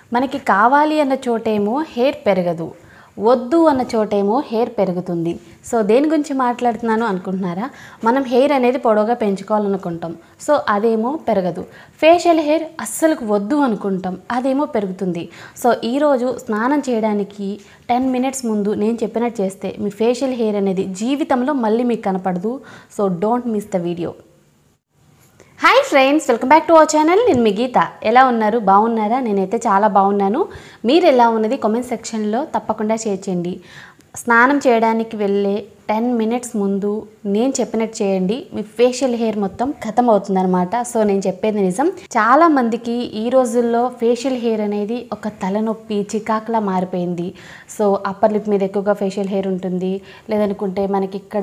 మనకి కావాలి అన్న చోటేమో హెయిర్ పెరగదు వద్దు అన్న చోటేమో హెయిర్ పెరుగుతుంది సో దేని గురించి మాట్లాడుతున్నాను అనుకుంటున్నారా మనం హెయిర్ అనేది పొడవుగా పెంచుకోవాలనుకుంటాం సో అదేమో పెరగదు ఫేషియల్ హెయిర్ అస్సలు వద్దు అనుకుంటాం అదేమో పెరుగుతుంది సో ఈరోజు స్నానం చేయడానికి టెన్ మినిట్స్ ముందు నేను చెప్పినట్టు చేస్తే మీ ఫేషియల్ హెయిర్ అనేది జీవితంలో మళ్ళీ మీకు కనపడదు so don't miss the video hi friends welcome back to our channel నేను మీ గీత ఎలా ఉన్నారు బాగున్నారా నేనైతే చాలా బాగున్నాను మీరు ఎలా ఉన్నది కామెంట్ సెక్షన్లో తప్పకుండా షేర్ చేయండి స్నానం చేయడానికి వెళ్ళే టెన్ మినిట్స్ ముందు నేను చెప్పినట్టు చేయండి మీ ఫేషియల్ హెయిర్ మొత్తం ఖతం అవుతుందన్నమాట సో నేను చెప్పేది నిజం చాలా మందికి ఈ రోజుల్లో ఫేషియల్ హెయిర్ అనేది ఒక తలనొప్పి చికాకులా మారిపోయింది సో అప్పర్ లిప్ మీద ఎక్కువగా ఫేషియల్ హెయిర్ ఉంటుంది లేదనుకుంటే మనకి ఇక్కడ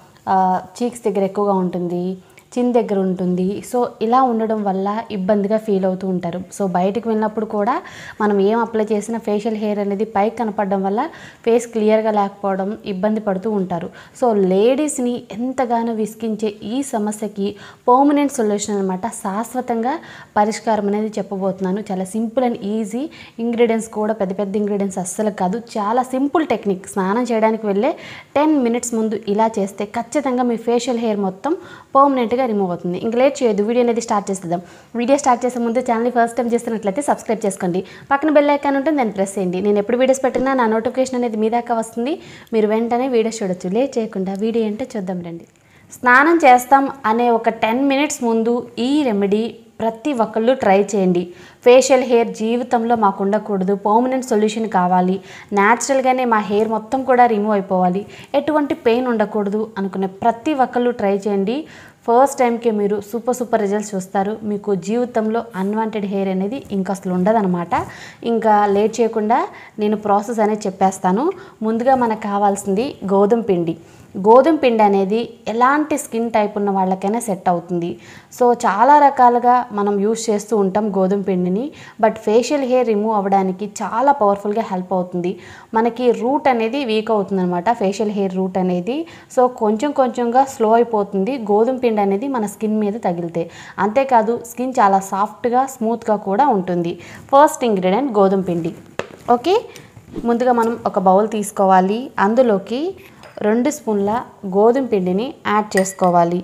చీక్స్ దగ్గర ఎక్కువగా ఉంటుంది చిన్ దగ్గర ఉంటుంది సో ఇలా ఉండడం వల్ల ఇబ్బందిగా ఫీల్ అవుతూ ఉంటారు సో బయటకు వెళ్ళినప్పుడు కూడా మనం ఏం అప్లై చేసినా ఫేషియల్ హెయిర్ అనేది పైకి కనపడడం వల్ల ఫేస్ క్లియర్గా లేకపోవడం ఇబ్బంది పడుతూ ఉంటారు సో లేడీస్ని ఎంతగానో విసిగించే ఈ సమస్యకి పర్మనెంట్ సొల్యూషన్ అనమాట శాశ్వతంగా పరిష్కారం అనేది చెప్పబోతున్నాను చాలా సింపుల్ అండ్ ఈజీ ఇంగ్రీడియంట్స్ కూడా పెద్ద పెద్ద ఇంగ్రీడియంట్స్ అస్సలు కాదు చాలా సింపుల్ టెక్నిక్ స్నానం చేయడానికి వెళ్ళే టెన్ మినిట్స్ ముందు ఇలా చేస్తే ఖచ్చితంగా మీ ఫేషియల్ హెయిర్ మొత్తం పర్మనెంట్గా రిమూవ్ అవుతుంది ఇంక లేట్ చేయదు వీడియో అనేది స్టార్ట్ చేసేద్దాం వీడియో స్టార్ట్ చేసే ముందు ఛానల్ ఫస్ట్ టైం చేస్తున్నట్లయితే సబ్స్క్రైబ్ చేసుకోండి పక్కన బెల్ ఐకాన్ ఉంటుంది దాన్ని ప్రెస్ చేయండి నేను ఎప్పుడు వీడియోస్ పెట్టినా నా నోటిఫికేషన్ అనేది మీ దాకా వస్తుంది మీరు వెంటనే వీడియోస్ చూడొచ్చు లేట్ చేయకుండా వీడియో ఏంటో చూద్దాం రండి స్నానం చేస్తాం అనే ఒక టెన్ మినిట్స్ ముందు ఈ రెమెడీ ప్రతి ఒక్కళ్ళు ట్రై చేయండి ఫేషియల్ హెయిర్ జీవితంలో మాకు ఉండకూడదు పర్మనెంట్ సొల్యూషన్ కావాలి న్యాచురల్గానే మా హెయిర్ మొత్తం కూడా రిమూవ్ అయిపోవాలి ఎటువంటి పెయిన్ ఉండకూడదు అనుకునే ప్రతి ఒక్కళ్ళు ట్రై చేయండి ఫస్ట్ టైంకి మీరు సూపర్ సూపర్ రిజల్ట్స్ చూస్తారు మీకు జీవితంలో అన్వాంటెడ్ హెయిర్ అనేది ఇంకా అసలు ఉండదన్నమాట ఇంకా లేట్ చేయకుండా నేను ప్రాసెస్ అనేది చెప్పేస్తాను ముందుగా మనకు కావాల్సింది గోధుమ పిండి గోధుమ పిండి అనేది ఎలాంటి స్కిన్ టైప్ ఉన్న వాళ్ళకైనా సెట్ అవుతుంది సో చాలా రకాలుగా మనం యూస్ చేస్తూ ఉంటాం గోధుమ పిండిని బట్ ఫేషియల్ హెయిర్ రిమూవ్ అవ్వడానికి చాలా పవర్ఫుల్గా హెల్ప్ అవుతుంది మనకి రూట్ అనేది వీక్ అవుతుంది అనమాట ఫేషియల్ హెయిర్ రూట్ అనేది సో కొంచెం కొంచెంగా స్లో అయిపోతుంది గోధుమ పిండి అనేది మన స్కిన్ మీద తగిలితే అంతేకాదు స్కిన్ చాలా సాఫ్ట్గా స్మూత్గా కూడా ఉంటుంది ఫస్ట్ ఇంగ్రీడియంట్ గోధుమ పిండి ఓకే ముందుగా మనం ఒక బౌల్ తీసుకోవాలి అందులోకి రెండు స్పూన్ల గోధుమ పిండిని యాడ్ చేసుకోవాలి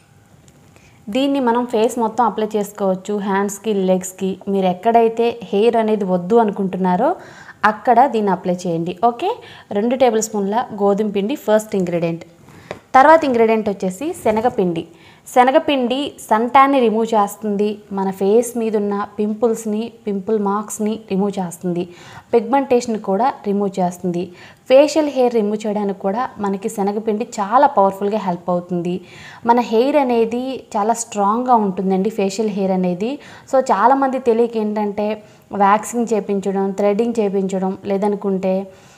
దీన్ని మనం ఫేస్ మొత్తం అప్లై చేసుకోవచ్చు హ్యాండ్స్కి లెగ్స్కి మీరు ఎక్కడైతే హెయిర్ అనేది వద్దు అనుకుంటున్నారో అక్కడ దీన్ని అప్లై చేయండి ఓకే రెండు టేబుల్ స్పూన్ల గోధుమ పిండి ఫస్ట్ ఇంగ్రీడియంట్ తర్వాత ఇంగ్రీడియంట్ వచ్చేసి శనగపిండి శనగపిండి సంటాన్ని రిమూవ్ చేస్తుంది మన ఫేస్ మీద ఉన్న పింపుల్స్ని పింపుల్ మార్క్స్ని రిమూవ్ చేస్తుంది పిగ్మెంటేషన్ కూడా రిమూవ్ చేస్తుంది ఫేషియల్ హెయిర్ రిమూవ్ చేయడానికి కూడా మనకి శనగపిండి చాలా పవర్ఫుల్గా హెల్ప్ అవుతుంది మన హెయిర్ అనేది చాలా స్ట్రాంగ్గా ఉంటుందండి ఫేషియల్ హెయిర్ అనేది సో చాలామంది తెలియక ఏంటంటే వ్యాక్సింగ్ చేయించడం థ్రెడ్డింగ్ చేయించడం లేదనుకుంటే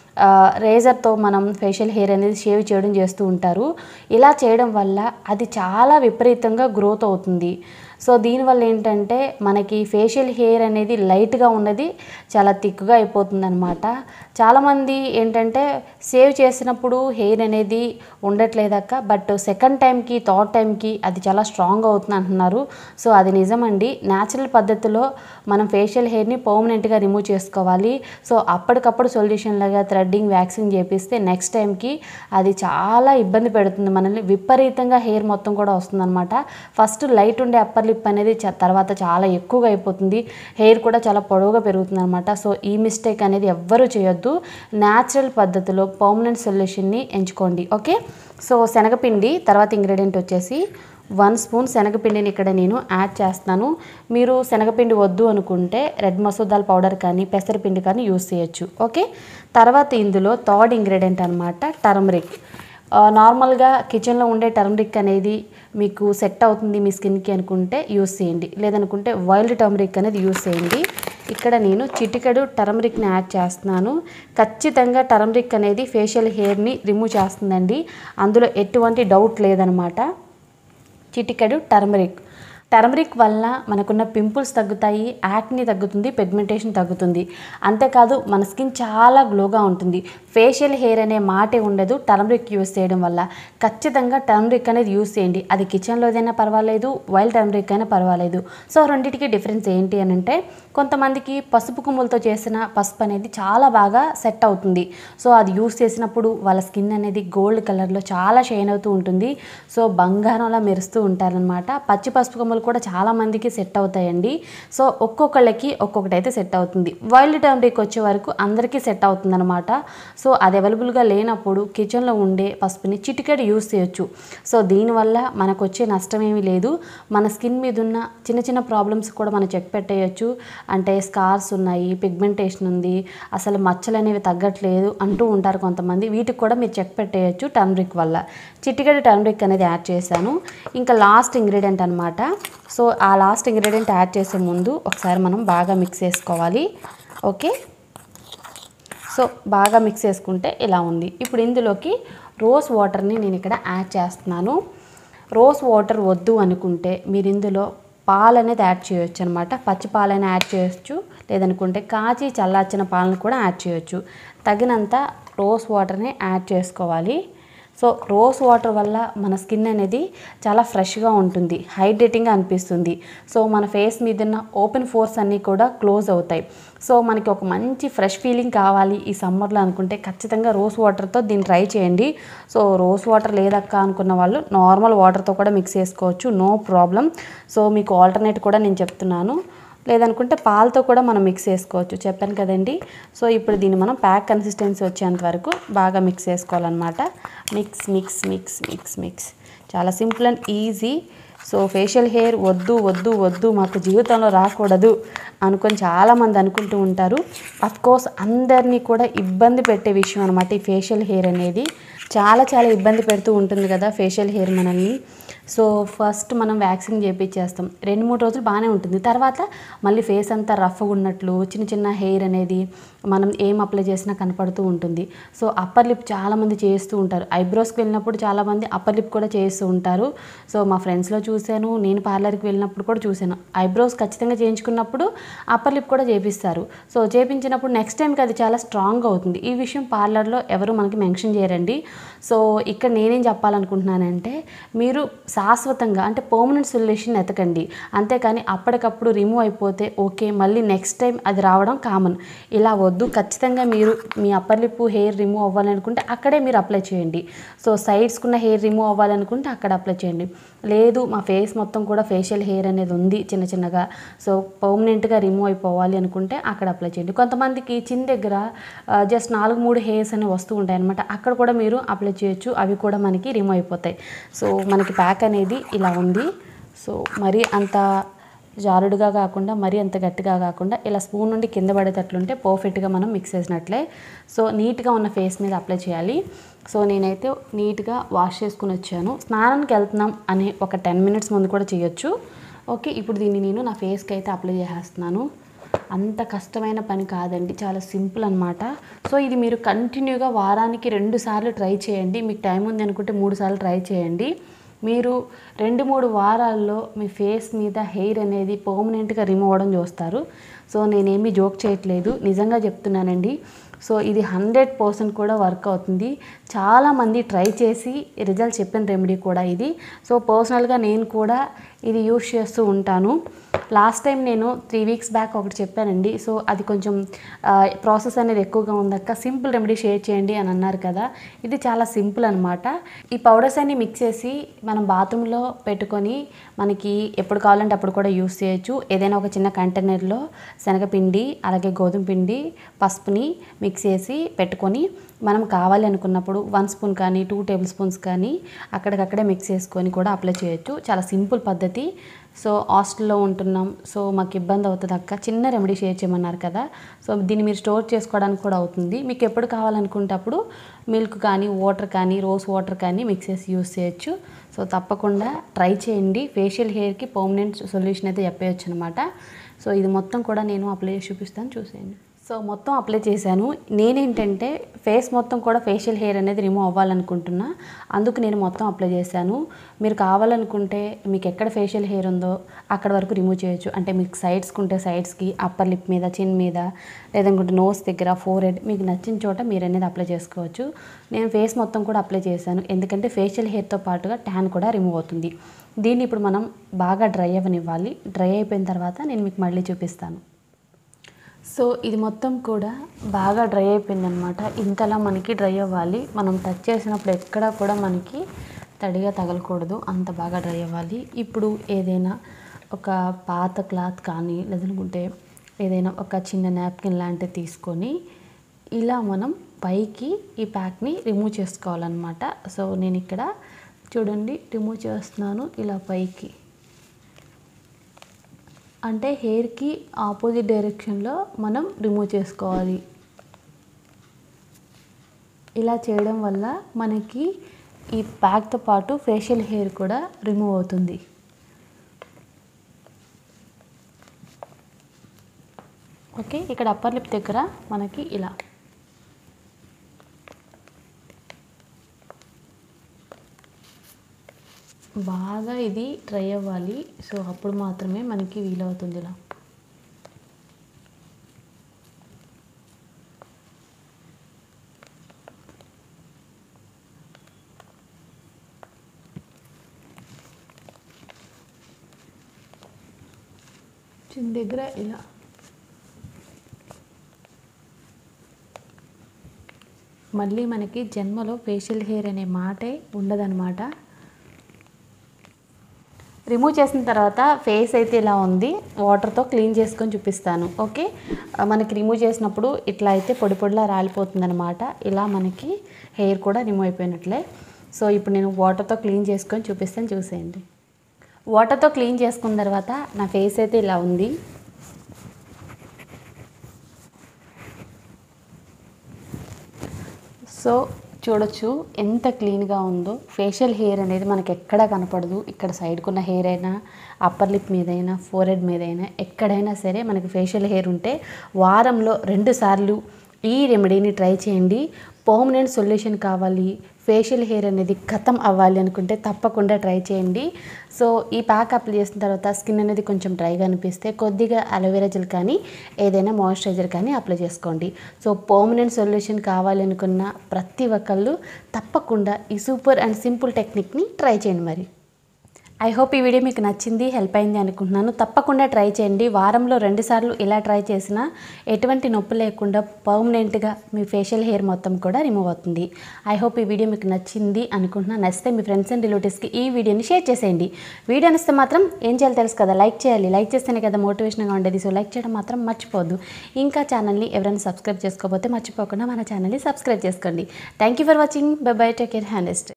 రేజర్తో మనం ఫేషియల్ హెయిర్ అనేది షేవ్ చేయడం చేస్తూ ఉంటారు ఇలా చేయడం వల్ల అది చాలా విపరీతంగా గ్రోత్ అవుతుంది సో దీనివల్ల ఏంటంటే మనకి ఫేషియల్ హెయిర్ అనేది లైట్గా ఉన్నది చాలా థిక్గా అయిపోతుంది అనమాట చాలామంది ఏంటంటే సేవ్ చేసినప్పుడు హెయిర్ అనేది ఉండట్లేదక్క బట్ సెకండ్ టైంకి థర్డ్ టైంకి అది చాలా స్ట్రాంగ్ అవుతుంది అంటున్నారు సో అది నిజమండి న్యాచురల్ పద్ధతిలో మనం ఫేషియల్ హెయిర్ని పర్మనెంట్గా రిమూవ్ చేసుకోవాలి సో అప్పటికప్పుడు సొల్యూషన్ లాగా థ్రెడ్డింగ్ వ్యాక్సింగ్ చేపిస్తే నెక్స్ట్ టైంకి అది చాలా ఇబ్బంది పెడుతుంది మనల్ని విపరీతంగా హెయిర్ మొత్తం కూడా వస్తుందన్నమాట ఫస్ట్ లైట్ ఉండే అప్పర్ లిప్ అనేది చ- తర్వాత చాలా ఎక్కువగా అయిపోతుంది హెయిర్ కూడా చాలా పొడవుగా పెరుగుతుంది అనమాట సో ఈ మిస్టేక్ అనేది ఎవ్వరూ చేయొద్దు న్యాచురల్ పద్ధతిలో పర్మనెంట్ సొల్యూషన్ని ఎంచుకోండి ఓకే సో శనగపిండి తర్వాత ఇంగ్రీడియంట్ వచ్చేసి వన్ స్పూన్ శనగపిండిని ఇక్కడ నేను యాడ్ చేస్తున్నాను మీరు శనగపిండి వద్దు అనుకుంటే రెడ్ మసూదాల్ పౌడర్ కానీ పెసరపిండి కానీ యూస్ చేయొచ్చు ఓకే తర్వాత ఇందులో థర్డ్ ఇంగ్రీడియంట్ అనమాట టర్మరిక్ ఆ, నార్మల్గా కిచెన్లో ఉండే టర్మరిక్ అనేది మీకు సెట్ అవుతుంది మీ స్కిన్కి అనుకుంటే యూస్ చేయండి లేదనుకుంటే వైల్డ్ టర్మరిక్ అనేది యూస్ చేయండి ఇక్కడ నేను చిటికెడు టర్మరిక్ని యాడ్ చేస్తున్నాను ఖచ్చితంగా టర్మరిక్ అనేది ఫేషియల్ హెయిర్ని రిమూవ్ చేస్తుందండి అందులో ఎటువంటి డౌట్ లేదనమాట చిటికెడు టర్మరిక్ టర్మరిక్ వల్ల మనకున్న పింపుల్స్ తగ్గుతాయి యాక్ని తగ్గుతుంది పిగ్మెంటేషన్ తగ్గుతుంది అంతేకాదు మన స్కిన్ చాలా గ్లోగా ఉంటుంది ఫేషియల్ హెయిర్ అనే మాటే ఉండదు టర్మరిక్ యూస్ చేయడం వల్ల ఖచ్చితంగా టర్మరిక్ అనేది యూస్ చేయండి అది కిచెన్లో ఏదైనా పర్వాలేదు వైల్డ్ టర్మరిక్ అయినా పర్వాలేదు సో రెండింటికి డిఫరెన్స్ ఏంటి అని అంటే కొంతమందికి పసుపు కొమ్ములతో చేసిన పసుపు అనేది చాలా బాగా సెట్ అవుతుంది సో అది యూస్ చేసినప్పుడు వాళ్ళ స్కిన్ అనేది గోల్డ్ కలర్లో చాలా షైన్ అవుతూ ఉంటుంది సో బంగారంలా మెరుస్తూ ఉంటారనమాట పచ్చి పసుపు కొమ్మలు కూడా చాలా మందికి సెట్ అవుతాయండి సో ఒక్కొక్కళ్ళకి ఒక్కొక్కటి అయితే సెట్ అవుతుంది వైల్డ్ టర్మరిక్ వచ్చే వరకు అందరికీ సెట్ అవుతుంది అనమాట సో అది అవైలబుల్గా లేనప్పుడు కిచెన్లో ఉండే పసుపుని చిటికెడు యూస్ చేయొచ్చు సో దీనివల్ల మనకు వచ్చే నష్టం ఏమీ లేదు మన స్కిన్ మీద ఉన్న చిన్న చిన్న ప్రాబ్లమ్స్ కూడా మనం చెక్ పెట్టేయచ్చు అంటే స్కార్స్ ఉన్నాయి పిగ్మెంటేషన్ ఉంది అసలు మచ్చలు అనేవి తగ్గట్లేదు అంటూ ఉంటారు కొంతమంది వీటికి కూడా మీరు చెక్ పెట్టేయచ్చు టర్మరిక్ వల్ల చిటికెడు టర్మరిక్ అనేది యాడ్ చేశాను ఇంకా లాస్ట్ ఇంగ్రీడియంట్ అనమాట సో ఆ లాస్ట్ ఇంగ్రీడియంట్ యాడ్ చేసే ముందు ఒకసారి మనం బాగా మిక్స్ చేసుకోవాలి ఓకే సో బాగా మిక్స్ చేసుకుంటే ఇలా ఉంది ఇప్పుడు ఇందులోకి రోజ్ వాటర్ని నేను ఇక్కడ యాడ్ చేస్తున్నాను రోజ్ వాటర్ వద్దు అనుకుంటే మీరు ఇందులో పాలు అనేది యాడ్ చేయొచ్చు అనమాట పచ్చి పాలైనా యాడ్ చేయొచ్చు లేదనుకుంటే కాచి చల్లార్చిన పాలను కూడా యాడ్ చేయొచ్చు తగినంత రోజ్ వాటర్ని యాడ్ చేసుకోవాలి సో రోజ్ వాటర్ వల్ల మన స్కిన్ అనేది చాలా ఫ్రెష్గా ఉంటుంది హైడ్రేటింగ్గా అనిపిస్తుంది సో మన ఫేస్ మీద ఉన్న ఓపెన్ ఫోర్స్ అన్నీ కూడా క్లోజ్ అవుతాయి సో మనకి ఒక మంచి ఫ్రెష్ ఫీలింగ్ కావాలి ఈ సమ్మర్లో అనుకుంటే ఖచ్చితంగా రోజ్ వాటర్తో దీన్ని ట్రై చేయండి సో రోజ్ వాటర్ లేదక్క అనుకున్న వాళ్ళు నార్మల్ వాటర్తో కూడా మిక్స్ చేసుకోవచ్చు నో ప్రాబ్లం సో మీకు ఆల్టర్నేట్ కూడా నేను చెప్తున్నాను లేదనుకుంటే పాలతో కూడా మనం మిక్స్ చేసుకోవచ్చు చెప్పాను కదండి సో ఇప్పుడు దీన్ని మనం ప్యాక్ కన్సిస్టెన్సీ వచ్చేంత వరకు బాగా మిక్స్ చేసుకోవాలన్నమాట mix mix mix mix mix చాలా simple and easy so facial hair వద్దు వద్దు వద్దు మాకు జీవితంలో రాకూడదు అనుకొని చాలామంది అనుకుంటూ ఉంటారు కోర్స్ అందరినీ కూడా ఇబ్బంది పెట్టే విషయం అనమాట ఈ ఫేషియల్ హెయిర్ అనేది చాలా చాలా ఇబ్బంది పెడుతూ ఉంటుంది కదా ఫేషియల్ హెయిర్ మనల్ని సో ఫస్ట్ మనం వ్యాక్సిన్ చేపించేస్తాం రెండు మూడు రోజులు బాగానే ఉంటుంది తర్వాత మళ్ళీ ఫేస్ అంతా రఫ్గా ఉన్నట్లు చిన్న చిన్న హెయిర్ అనేది మనం ఏం అప్లై చేసినా కనపడుతూ ఉంటుంది సో అప్పర్ లిప్ చాలామంది చేస్తూ ఉంటారు ఐబ్రోస్కి వెళ్ళినప్పుడు చాలామంది అప్పర్ లిప్ కూడా చేస్తూ ఉంటారు సో మా ఫ్రెండ్స్లో చూశాను నేను పార్లర్కి వెళ్ళినప్పుడు కూడా చూశాను ఐబ్రోస్ ఖచ్చితంగా చేయించుకున్నప్పుడు అప్పర్ లిప్ కూడా చేపిస్తారు సో చేపించినప్పుడు నెక్స్ట్ టైంకి అది చాలా స్ట్రాంగ్ అవుతుంది ఈ విషయం పార్లర్లో ఎవరు మనకి మెన్షన్ చేయరండి సో ఇక్కడ నేనేం చెప్పాలనుకుంటున్నానంటే మీరు శాశ్వతంగా అంటే పర్మనెంట్ సొల్యూషన్ ఎతకండి అంతేకాని అప్పటికప్పుడు రిమూవ్ అయిపోతే ఓకే మళ్ళీ నెక్స్ట్ టైం అది రావడం కామన్ ఇలా వద్దు ఖచ్చితంగా మీరు మీ అప్పర్ లిప్ హెయిర్ రిమూవ్ అవ్వాలనుకుంటే అక్కడే మీరు అప్లై చేయండి సో సైడ్స్కున్న హెయిర్ రిమూవ్ అవ్వాలనుకుంటే అక్కడ అప్లై చేయండి లేదు మా ఫేస్ మొత్తం కూడా ఫేషియల్ హెయిర్ అనేది ఉంది చిన్న చిన్నగా సో పర్మనెంట్గా రిమూవ్ అయిపోవాలి అనుకుంటే అక్కడ అప్లై చేయండి కొంతమందికి చిన్న దగ్గర జస్ట్ నాలుగు మూడు హెయిర్స్ అనేవి వస్తూ ఉంటాయి అనమాట అక్కడ కూడా మీరు అప్లై చేయొచ్చు అవి కూడా మనకి రిమూవ్ అయిపోతాయి సో మనకి ప్యాక్ అనేది ఇలా ఉంది సో మరీ అంత జారుడుగా కాకుండా మరీ అంత గట్టిగా కాకుండా ఇలా స్పూన్ నుండి కింద పడేటట్లుంటే పర్ఫెక్ట్గా మనం మిక్స్ చేసినట్లే సో నీట్గా ఉన్న ఫేస్ మీద అప్లై చేయాలి సో నేనైతే నీట్గా వాష్ చేసుకుని వచ్చాను స్నానానికి వెళ్తున్నాం అనే ఒక టెన్ మినిట్స్ ముందు కూడా చేయొచ్చు ఓకే ఇప్పుడు దీన్ని నేను నా ఫేస్కి అయితే అప్లై చేసేస్తున్నాను అంత కష్టమైన పని కాదండి చాలా సింపుల్ అనమాట సో ఇది మీరు కంటిన్యూగా వారానికి రెండు సార్లు ట్రై చేయండి మీకు టైం ఉంది అనుకుంటే మూడు సార్లు ట్రై చేయండి మీరు రెండు మూడు వారాల్లో మీ ఫేస్ మీద హెయిర్ అనేది పర్మనెంట్గా రిమూవ్ అవ్వడం చూస్తారు సో నేనేమీ జోక్ చేయట్లేదు నిజంగా చెప్తున్నానండి సో ఇది హండ్రెడ్ పర్సెంట్ కూడా వర్క్ అవుతుంది చాలామంది ట్రై చేసి రిజల్ట్ చెప్పిన రెమెడీ కూడా ఇది సో పర్సనల్గా నేను కూడా ఇది యూస్ చేస్తూ ఉంటాను లాస్ట్ టైం నేను త్రీ వీక్స్ బ్యాక్ ఒకటి చెప్పానండి సో అది కొంచెం ప్రాసెస్ అనేది ఎక్కువగా ఉందక్క సింపుల్ రెమెడీ షేర్ చేయండి అని అన్నారు కదా ఇది చాలా సింపుల్ అనమాట ఈ పౌడర్స్ అన్ని మిక్స్ చేసి మనం బాత్రూంలో పెట్టుకొని మనకి ఎప్పుడు కావాలంటే అప్పుడు కూడా యూస్ చేయొచ్చు ఏదైనా ఒక చిన్న కంటైనర్లో శనగపిండి అలాగే గోధుమ పిండి పసుపుని మిక్స్ చేసి పెట్టుకొని మనం కావాలి అనుకున్నప్పుడు వన్ స్పూన్ కానీ టూ టేబుల్ స్పూన్స్ కానీ అక్కడికక్కడే మిక్స్ చేసుకొని కూడా అప్లై చేయొచ్చు చాలా సింపుల్ పద్ధతి సో హాస్టల్లో ఉంటున్నాం సో మాకు ఇబ్బంది అవుతుంది అక్క చిన్న రెమెడీ షేర్ చేయమన్నారు కదా సో దీన్ని మీరు స్టోర్ చేసుకోవడానికి కూడా అవుతుంది మీకు ఎప్పుడు కావాలనుకుంటే అప్పుడు మిల్క్ కానీ వాటర్ కానీ రోజ్ వాటర్ కానీ మిక్స్ చేసి యూస్ చేయొచ్చు సో తప్పకుండా ట్రై చేయండి ఫేషియల్ హెయిర్కి పర్మనెంట్ సొల్యూషన్ అయితే చెప్పేయచ్చు అనమాట సో ఇది మొత్తం కూడా నేను అప్లై చేసి చూపిస్తాను చూసేయండి సో మొత్తం అప్లై చేశాను నేనేంటంటే ఫేస్ మొత్తం కూడా ఫేషియల్ హెయిర్ అనేది రిమూవ్ అవ్వాలనుకుంటున్నా అందుకు నేను మొత్తం అప్లై చేశాను మీరు కావాలనుకుంటే మీకు ఎక్కడ ఫేషియల్ హెయిర్ ఉందో అక్కడ వరకు రిమూవ్ చేయొచ్చు అంటే మీకు సైడ్స్కి ఉంటే సైడ్స్కి అప్పర్ లిప్ మీద చిన్ మీద లేదనుకుంటే నోస్ దగ్గర ఫోర్ హెడ్ మీకు నచ్చిన చోట మీరు అనేది అప్లై చేసుకోవచ్చు నేను ఫేస్ మొత్తం కూడా అప్లై చేశాను ఎందుకంటే ఫేషియల్ హెయిర్తో పాటుగా ట్యాన్ కూడా రిమూవ్ అవుతుంది దీన్ని ఇప్పుడు మనం బాగా డ్రై అవ్వనివ్వాలి డ్రై అయిపోయిన తర్వాత నేను మీకు మళ్ళీ చూపిస్తాను సో ఇది మొత్తం కూడా బాగా డ్రై అయిపోయింది అనమాట ఇంతలా మనకి డ్రై అవ్వాలి మనం టచ్ చేసినప్పుడు ఎక్కడా కూడా మనకి తడిగా తగలకూడదు అంత బాగా డ్రై అవ్వాలి ఇప్పుడు ఏదైనా ఒక పాత క్లాత్ కానీ లేదనుకుంటే ఏదైనా ఒక చిన్న నాప్కిన్ లాంటిది తీసుకొని ఇలా మనం పైకి ఈ ప్యాక్ని రిమూవ్ చేసుకోవాలన్నమాట సో నేను ఇక్కడ చూడండి రిమూవ్ చేస్తున్నాను ఇలా పైకి అంటే హెయిర్కి ఆపోజిట్ డైరెక్షన్లో మనం రిమూవ్ చేసుకోవాలి ఇలా చేయడం వల్ల మనకి ఈ ప్యాక్తో పాటు ఫేషియల్ హెయిర్ కూడా రిమూవ్ అవుతుంది ఓకే ఇక్కడ అప్పర్ లిప్ దగ్గర మనకి ఇలా బాగా ఇది డ్రై అవ్వాలి సో అప్పుడు మాత్రమే మనకి వీలవుతుంది ఇలా చిన్న దగ్గర ఇలా మళ్ళీ మనకి జన్మలో ఫేషియల్ హెయిర్ అనే మాటే ఉండదన్నమాట రిమూవ్ చేసిన తర్వాత ఫేస్ అయితే ఇలా ఉంది వాటర్తో క్లీన్ చేసుకొని చూపిస్తాను ఓకే ఆ, మనకి రిమూవ్ చేసినప్పుడు ఇట్లా అయితే పొడి పొడిలా రాలిపోతుంది అనమాట ఇలా మనకి హెయిర్ కూడా రిమూవ్ అయిపోయినట్లే సో ఇప్పుడు నేను వాటర్తో క్లీన్ చేసుకొని చూపిస్తాను చూసేయండి వాటర్తో క్లీన్ చేసుకున్న తర్వాత నా ఫేస్ అయితే ఇలా ఉంది సో చూడొచ్చు ఎంత క్లీన్గా ఉందో ఫేషియల్ హెయిర్ అనేది మనకి ఎక్కడా కనపడదు ఇక్కడ సైడ్కి ఉన్న హెయిర్ అయినా అప్పర్ లిప్ మీదైనా ఫోర్ హెడ్ మీదైనా ఎక్కడైనా సరే మనకి ఫేషియల్ హెయిర్ ఉంటే వారంలో రెండు సార్లు ఈ రెమెడీని ట్రై చేయండి పర్మనెంట్ సొల్యూషన్ కావాలి ఫేషియల్ హెయిర్ అనేది ఖతం అవ్వాలి అనుకుంటే తప్పకుండా ట్రై చేయండి సో ఈ ప్యాక్ అప్లై చేసిన తర్వాత స్కిన్ అనేది కొంచెం డ్రైగా అనిపిస్తే కొద్దిగా అలోవెరా జెల్ కానీ ఏదైనా మాయిశ్చరైజర్ కానీ అప్లై చేసుకోండి సో పర్మనెంట్ సొల్యూషన్ కావాలి అనుకున్న ప్రతి ఒక్కళ్ళు తప్పకుండా ఈ సూపర్ అండ్ సింపుల్ టెక్నిక్ని ట్రై చేయండి మరి ఐ హోప్ ఈ వీడియో మీకు నచ్చింది హెల్ప్ అయింది అనుకుంటున్నాను తప్పకుండా ట్రై చేయండి వారంలో రెండుసార్లు ఇలా ట్రై చేసినా ఎటువంటి నొప్పి లేకుండా పర్మనెంట్గా మీ ఫేషియల్ హెయిర్ మొత్తం కూడా రిమూవ్ అవుతుంది ఐ హోప్ ఈ వీడియో మీకు నచ్చింది అనుకుంటున్నాను నచ్చితే మీ ఫ్రెండ్స్ అండ్ రిలేటివ్స్కి ఈ వీడియోని షేర్ చేసేయండి వీడియో నచ్చితే మాత్రం ఏం చేయాలి తెలుసు కదా లైక్ చేయాలి లైక్ చేస్తేనే కదా మోటివేషన్గా ఉండేది సో లైక్ చేయడం మాత్రం మర్చిపోద్దు ఇంకా ఛానల్ని ఎవరైనా సబ్స్క్రైబ్ చేసుకోకపోతే మర్చిపోకుండా మన ఛానల్ని సబ్స్క్రైబ్ చేసుకోండి thank you for watching bye bye take care హ్యాండెస్ట్